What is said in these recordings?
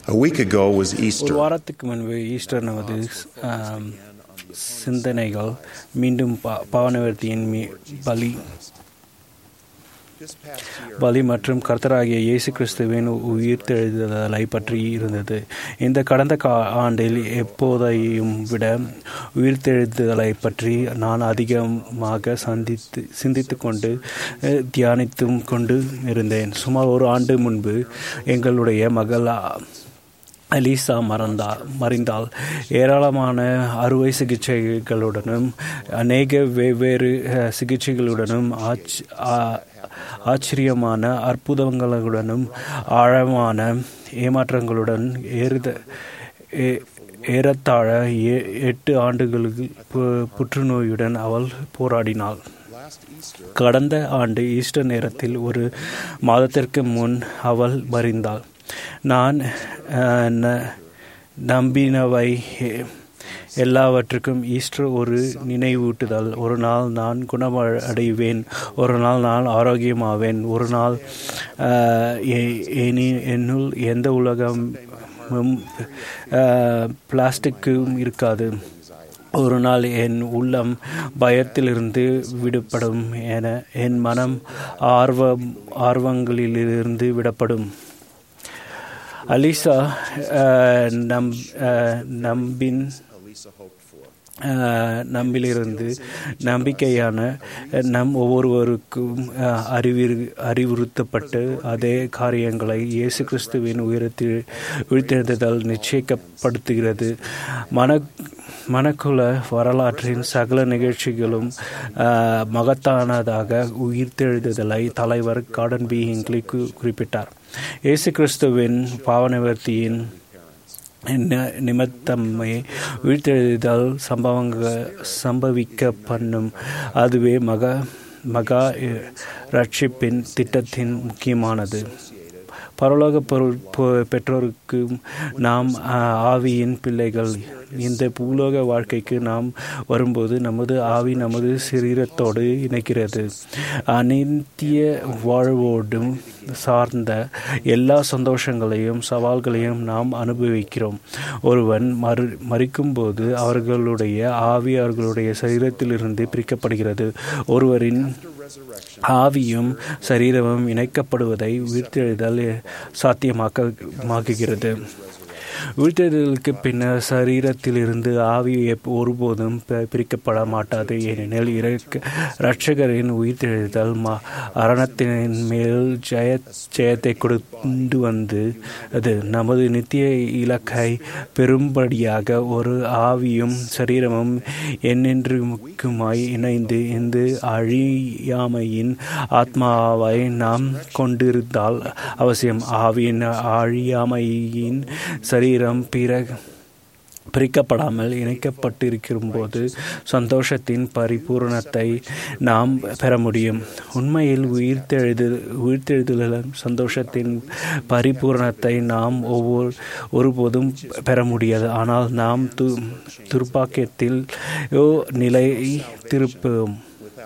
A week ago was ஒரு Easter. வாரத்துக்கு முன்பு ஈஸ்டர் நமது ஆம், சிந்தனைகள் மீண்டும் பா- பாவநிவர்த்தியின் மீ- பலி பலி மற்றும் கர்த்தராகிய இயேசு கிறிஸ்துவின் உயிர்த்தெழுதலை பற்றி இருந்தது இந்த கடந்த கா ஆண்டில் எப்போதையும் விட உயிர்த்தெழுதலை பற்றி நான் அதிகமாக சந்தித்து சிந்தித்து கொண்டு அஹ், தியானித்தும் கொண்டு இருந்தேன் சுமார் ஒரு ஆண்டு முன்பு எங்களுடைய மகள் அலிசா மறந்தா மறைந்தால் ஏராளமான அறுவை சிகிச்சைகளுடனும் அநேக வெவ்வேறு அஹ், சிகிச்சைகளுடனும் ஆச் ஆ- ஆச்சரியமான அற்புதங்களுடனும் ஆழமான ஏமாற்றங்களுடன் ஏறுத ஏ- ஏறத்தாழ எ- எட்டு ஆண்டுகளுக்கு பு- புற்றுநோயுடன் அவள் போராடினாள் கடந்த ஆண்டு ஈஸ்டர் நேரத்தில் ஒரு மாதத்திற்கு முன் அவள் மறிந்தாள் நான் அஹ், ந- நம்பினவை எ- எல்லாவற்றுக்கும் ஈஸ்டர் ஒரு நினைவூட்டுதல் ஒரு நாள் நான் குணமடைவேன் ஒரு நாள் நான் ஆரோக்கியமாவேன் ஒரு நாள் அஹ், எ- இனி என்னுள் எந்த உலகமும் அஹ், பிளாஸ்டிக்கும் இருக்காது ஒரு நாள் என் உள்ளம் பயத்திலிருந்து விடுபடும் என என் மனம் ஆர்வம் ஆர்வங்களிலிருந்து விடப்படும் அலிசா அஹ், நம் அஹ், நம்பின் அஹ், நம்பிலிருந்து நம்பிக்கையான நம் ஒவ்வொருவருக்கும் அஹ், அறிவிறு அறிவுறுத்தப்பட்டு அதே காரியங்களை இயேசு கிறிஸ்துவின் உயரத்தில் உயிர்த்தெழுந்ததால் நிச்சயிக்கப்படுத்துகிறது மன மனக்குல வரலாற்றின் சகல நிகழ்ச்சிகளும் அஹ், மகத்தானதாக உயிர்த்தெழுதலை தலைவர் கார்டன் பி ஹிங்க்லி கு- குறிப்பிட்டார் இயேசு கிறிஸ்துவின் பாவநிவர்த்தியின் நி- நிமித்தமே உயிர்த்தெழுதல் சம்பவங்க சம்பவிக்க பண்ணும் அதுவே மகா மகா அஹ், ரட்சிப்பின் திட்டத்தின் முக்கியமானது பரலோக பொருள் பொ- பெற்றோருக்கு நாம் ஆஹ், ஆவியின் பிள்ளைகள் இந்த பூலோக வாழ்க்கைக்கு நாம் வரும்போது நமது ஆவி நமது சரீரத்தோடு இணைக்கிறது அனித்திய வாழ்வோடும் சார்ந்த எல்லா சந்தோஷங்களையும் சவால்களையும் நாம் அனுபவிக்கிறோம் ஒருவன் மறு மறிக்கும்போது அவர்களுடைய ஆவி அவர்களுடைய சரீரத்திலிருந்து பிரிக்கப்படுகிறது ஒருவரின் ஆவியும் சரீரமும் இணைக்கப்படுவதை உயிர்த்தெழுதல் சாத்தியமாக்குகிறது உயிர்த்தெழுதலுக்கு பின்னர் சரீரத்திலிருந்து ஆவி எப்- ஒருபோதும் பி- பிரிக்கப்பட மாட்டாது ஏனெனில் இறக்க இரட்சகரின் உயிர்த்தெழுதல் ம அரணத்தின் மேல் ஜெய ஜெயத்தை கொண்டு வந்து அது நமது நித்திய இலக்கை பெரும்படியாக ஒரு ஆவியும் சரீரமும் என்னென்றுக்குமாய் இணைந்து இந்த அழியாமையின் ஆத்மாவை நாம் கொண்டிருந்தால் அவசியம் ஆவியின் அழியாமையின் சரீரம் பிற பிரிக்கப்படாமல் இணைக்கப்பட்டிருக்கும்போது சந்தோஷத்தின் பரிபூரணத்தை நாம் பெற முடியும் உண்மையில் உயிர்த்தெழுது உயிர்த்தெழுதலும் சந்தோஷத்தின் பரிபூரணத்தை நாம் ஒவ்வொரு ஒருபோதும் பெற முடியாது ஆனால் நாம் து துர்ப்பாக்கியத்தில் நிலை திருப்போம்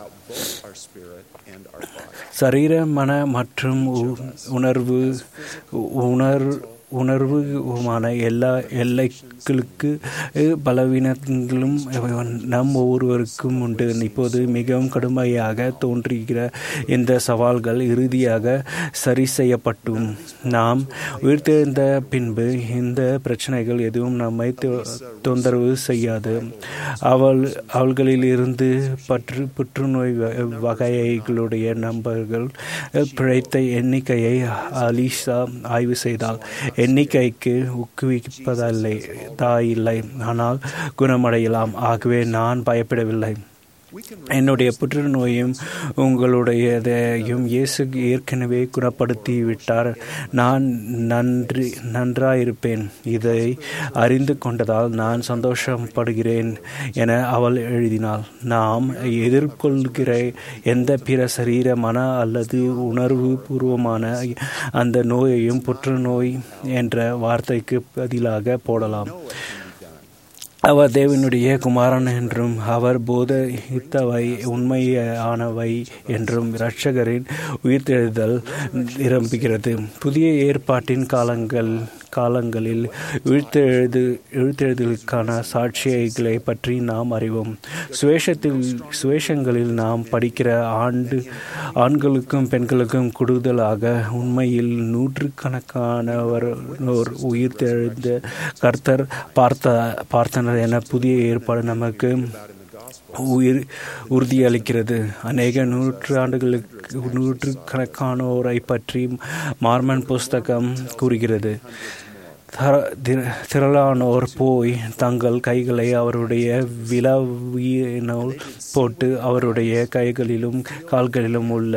சரீர மன மற்றும் உ- உணர்வு உணர் உணர்வுமான எல்லா எல்லைகளுக்கு அஹ், பலவீனங்களும் நம் ஒவ்வொருவருக்கும் உண்டு இப்போது மிகவும் கடுமையாக தோன்றுகிற இந்த சவால்கள் இறுதியாக சரி செய்யப்பட்டும் நாம் உயிர்த்தெழுந்த பின்பு இந்த பிரச்சனைகள் எதுவும் நம்மை தொ- தொந்தரவு செய்யாது அவள் அவள்களிலிருந்து பற்று புற்றுநோய் வ- வகைகளுடைய நம்பர்கள் பிழைத்த எண்ணிக்கையை அலிசா ஆய்வு செய்தால் எண்ணிக்கைக்கு ஊக்குவிப்பதில்லை தாயில்லை ஆனால் குணமடையலாம் ஆகவே நான் பயப்படவில்லை என்னுடைய புற்றுநோயும் உங்களுடையதையும் இயேசு ஏற்கனவே குணப்படுத்தி விட்டார் நான் நன்றி நன்றாயிருப்பேன் இதை அறிந்து கொண்டதால் நான் சந்தோஷப்படுகிறேன் என அவள் எழுதினாள் நாம் எதிர்கொள்கிற எந்த பிற சரீர மன அல்லது உணர்வு பூர்வமான அந்த நோயையும் புற்றுநோய் என்ற வார்த்தைக்கு பதிலாக போடலாம் அவர் தேவனுடைய குமாரன் என்றும் அவர் போதித்தவை உண்மையானவை என்றும் இரட்சகரின் உயிர்த்தெழுதல் நிரம்புகிறது புதிய ஏற்பாட்டின் காலங்கள் காலங்களில் எழுத்தெழுது எழுத்தெழுதலுக்கான சாட்சியங்களை பற்றி நாம் அறிவோம் சுவேஷத்தில் சுவேஷங்களில் நாம் படிக்கிற ஆண்டு ஆண்களுக்கும் பெண்களுக்கும் கூடுதலாக உண்மையில் நூற்றுக்கணக்கானவர் உயிர் தெழுந்த கர்த்தர் பார்த்த பார்த்தனர் என புதிய ஏற்பாடு நமக்கு உயிர் உறுதியளிக்கிறது அநேக நூற்றாண்டுகளுக்கு நூற்றுக்கணக்கானோரை பற்றி மார்மன் புஸ்தகம் கூறுகிறது திரளானோர் போய் தங்கள் கைகளை அவருடைய விழாவினால் போட்டு அவருடைய கைகளிலும் கால்களிலும் உள்ள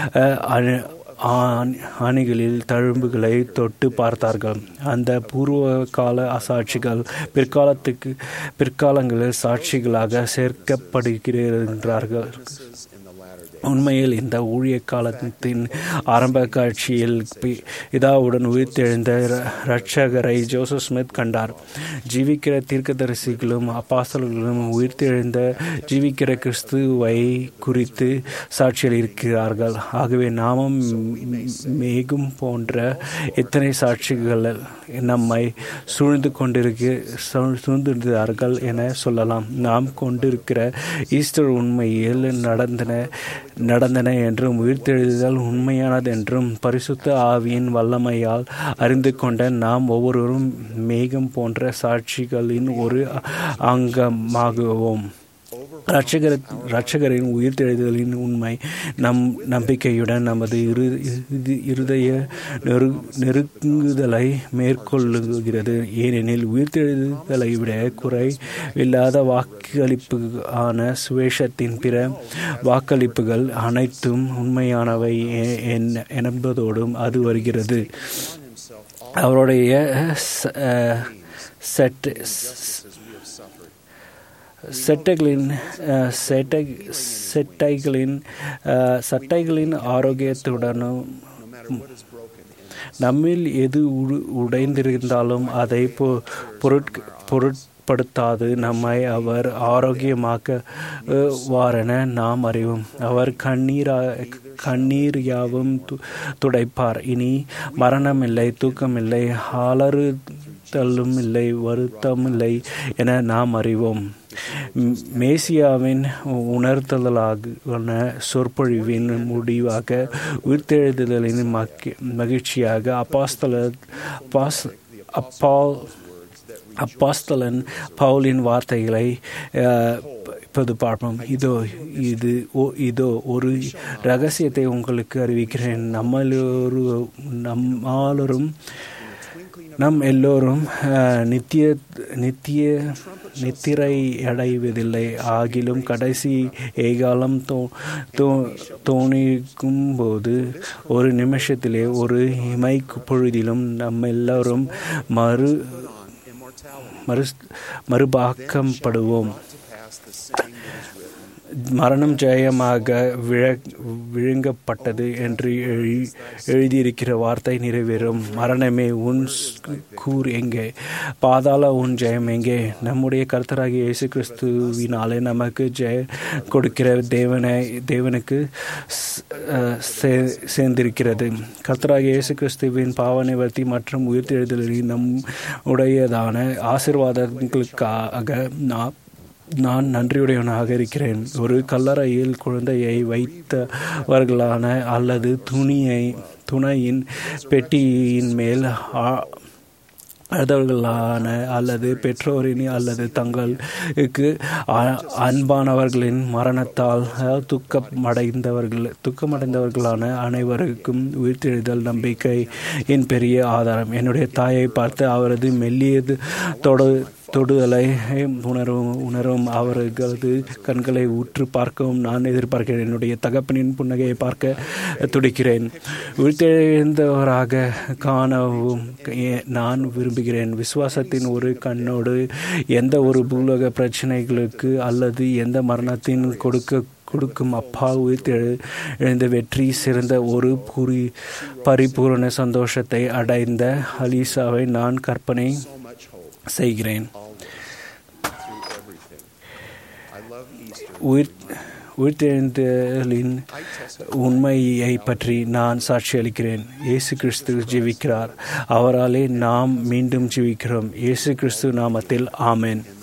ஆணிகளில் தழும்புகளை தொட்டு பார்த்தார்கள் அந்த பூர்வ கால சாட்சிகள் பிற்காலத்துக்கு பிற்காலங்களில் சாட்சிகளாக சேர்க்கப்படுகிறார்கள் உண்மையில் இந்த ஊழிய காலத்தின் ஆரம்ப காட்சியில் இதாவுடன் உயிர்த்தெழுந்த இரட்சகரை ஜோசப் ஸ்மித் கண்டார் ஜீவிக்கிற தீர்க்கதரிசிகளும் அப்பாசல்களும் உயிர்த்தெழுந்த ஜீவிக்கிற கிறிஸ்துவை குறித்து சாட்சியில் இருக்கிறார்கள் ஆகவே நாமும் மேகும் போன்ற எத்தனை சாட்சிகள் நம்மை சூழ்ந்து கொண்டிருக்க சூழ்ந்திருந்தார்கள் என சொல்லலாம் நாம் கொண்டிருக்கிற ஈஸ்டர் உண்மையில் நடந்தன நடந்தன என்றும் உயிர்த்தெழுதல் உண்மையானது என்றும் பரிசுத்த ஆவியின் வல்லமையால் அறிந்து கொண்ட நாம் ஒவ்வொருவரும் மேகம் போன்ற சாட்சிகளின் ஒரு அங்கமாகுவோம் ரட்சகர் ரட்சகரின் உயிர்த்தெழுதலின் உண்மை நம் நம்பிக்கையுடன் நமது இரு இருதய நெரு நெருங்குதலை மேற்கொள்ளுகிறது ஏனெனில் உயிர்த்தெழுதலை விட குறை இல்லாத வாக்களிப்பு ஆன சுவேஷத்தின் பிற வாக்களிப்புகள் அனைத்தும் உண்மையானவை என்பதோடும் அது வருகிறது அவருடைய செட் செட்டைகளின் செட்டை செட்டைகளின் சட்டைகளின் ஆரோக்கியத்துடனும் நம்மில் எது உடைந்திருந்தாலும் அதை பொருட் பொருட்படுத்தாது நம்மை அவர் ஆரோக்கியமாக்க வாரென நாம் அறிவோம் அவர் கண்ணீரா கண்ணீர் யாவும் துடைப்பார் இனி மரணமில்லை தூக்கமில்லை ஆளறுதலும் இல்லை வருத்தம் இல்லை என நாம் அறிவோம் மேசியாவின் உணர்த்தலான சொற்பொழிவின் முடிவாக உயிர்த்தெழுதலின் மகிழ்ச்சியாக அப்பாஸ்தல அப்பாஸ் அப்பால் அப்பாஸ்தலன் பவுலின் வார்த்தைகளை இப்போது பார்ப்போம் இதோ இது ஓ இதோ ஒரு ரகசியத்தை உங்களுக்கு அறிவிக்கிறேன் நம்மளொரு நம்மாலரும் நம் எல்லோரும் நித்திய நித்திய நித்திரை அடைவதில்லை ஆகிலும் கடைசி ஏகாலம் தோ தோணிக்கும் போது ஒரு நிமிஷத்திலே ஒரு இமை பொழுதிலும் நம்ம எல்லோரும் மறு மறு மறுபாக்கப்படுவோம் மரணம் ஜெயமாக விழ விழுங்கப்பட்டது என்று எழு எழுதியிருக்கிற வார்த்தை நிறைவேறும் மரணமே உன் கூர் எங்கே பாதாள உன் ஜெயம் எங்கே நம்முடைய கர்த்தராகிய இயேசு கிறிஸ்துவினாலே நமக்கு ஜெய கொடுக்கிற தேவனை தேவனுக்கு சேர்ந்திருக்கிறது கர்த்தராகிய இயேசு கிறிஸ்துவின் பாவ நிவர்த்தி மற்றும் உயிர்த்தெழுதலில் நம் உடையதான ஆசிர்வாதங்களுக்காக நான் நான் நன்றியுடையவனாக இருக்கிறேன் ஒரு கல்லறையில் குழந்தையை வைத்தவர்களான அல்லது துணியை துணையின் பெட்டியின் மேல் அழுதவர்களான அல்லது பெற்றோரின் அல்லது தங்களுக்கு அன்பானவர்களின் மரணத்தால் துக்கமடைந்தவர்கள் துக்கமடைந்தவர்களான அனைவருக்கும் உயிர்த்தெழுதல் நம்பிக்கையின் பெரிய ஆதாரம் என்னுடைய தாயை பார்த்து அவரது மெல்லியது தொடு தொடுதலை உணரும் உணரும் அவர்களது கண்களை உற்று பார்க்கவும் நான் எதிர்பார்க்கிறேன் என்னுடைய தகப்பனின் புன்னகையை பார்க்க துடிக்கிறேன் உயிர்த்தெழுந்தவராக காணவும் நான் விரும்புகிறேன் விசுவாசத்தின் ஒரு கண்ணோடு எந்த ஒரு பூலோக பிரச்சனைகளுக்கு அல்லது எந்த மரணத்தின் கொடுக்க கொடுக்கும் அப்பா உயிர்த்தெழு எழுந்த வெற்றி சிறந்த ஒரு புரி பரிபூர்ண சந்தோஷத்தை அடைந்த அலிசாவை நான் கற்பனை செய்கிறேன் உயிர் உயிர்த்தெழுந்தலின் உண்மையை பற்றி நான் சாட்சி அளிக்கிறேன் இயேசு கிறிஸ்து ஜீவிக்கிறார் அவராலே நாம் மீண்டும் ஜீவிக்கிறோம் இயேசு கிறிஸ்து நாமத்தில் ஆமென்